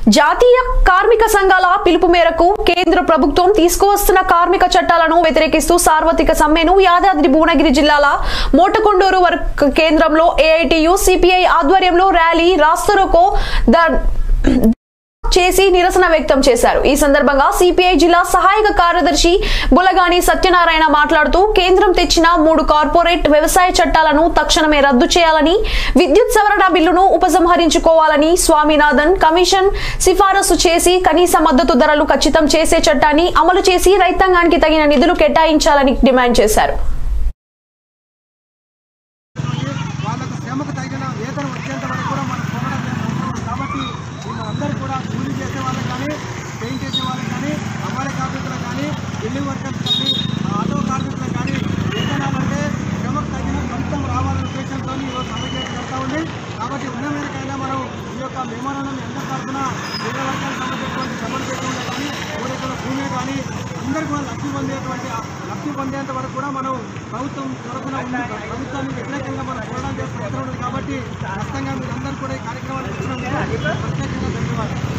జాతీయ కార్మిక సంఘాల పిలుపు మేరకు కేంద్ర ప్రభుత్వం తీసుకువస్తున్న కార్మిక చట్టాలను వ్యతిరేకిస్తూ సార్వత్రిక సమ్మెను యాదాద్రి భువనగిరి జిల్లాల మోటకొండూరు వర్క్ కేంద్రంలో ఏఐటియు సిపిఐ ఆధ్వర్యంలో ర్యాలీ రాస్తరోకో ద చేసి నిరసన వ్యక్తం చేశారు ఈ సందర్భంగా సిపిఐ జిల్లా సహాయక కార్యదర్శి బులగాని సత్యనారాయణ మాట్లాడుతూ కేంద్రం తెచ్చిన మూడు కార్పొరేట్ వ్యవసాయ చట్టాలను తక్షణమే రద్దు చేయాలని విద్యుత్ సవరణ బిల్లును ఉపసంహరించుకోవాలని స్వామినాథన్ కమిషన్ సిఫారసు చేసి కనీస మద్దతు ధరలు ఖచ్చితం చేసే చట్టాన్ని అమలు చేసి రైతాంగానికి తగిన నిధులు కేటాయించాలని డిమాండ్ చేశారు వాళ్ళకు శ్రమకు తగిన వేతనం వచ్చేంత వరకు కూడా మనం పోరాటం చేస్తాం కాబట్టి వీళ్ళందరూ కూడా కూలీ చేసే వాళ్ళకి కానీ పెయింట్ చేసే వాళ్ళకి కానీ అమ్మాయి కార్మికులకు కానీ బిల్డింగ్ వర్కర్స్ కానీ ఆటో కార్మికులకు కానీ వేతనాలు అంటే శ్రమకు తగిన ఫలితం రావాలనే ఉద్దేశంతో ఈరోజు సమ్మె చేయడం జరుగుతూ ఉంది కాబట్టి ఉన్న మేరకైనా మనం ఈ యొక్క మెమోరాండం ఎంత తరఫున వేరే వర్గాలకు సంబంధించినటువంటి శ్రమలు చేయకుండా కానీ ఎవరైతే భూమి కానీ అందరికీ కూడా లబ్ధి పొందేటువంటి ఆ లబ్ధి పొందేంత వరకు కూడా మనం ప్రభుత్వం తరఫున ఉండి ప్రభుత్వానికి వ్యతిరేకంగా మనం పోరాటం చేస్తూ అవసరం ఉంది కాబట్టి ఖచ్చితంగా మీరందరూ కూడా ఈ కార్యక్రమాలు చేసినందుకు ప్రత్యేకంగా ధన్యవాదాలు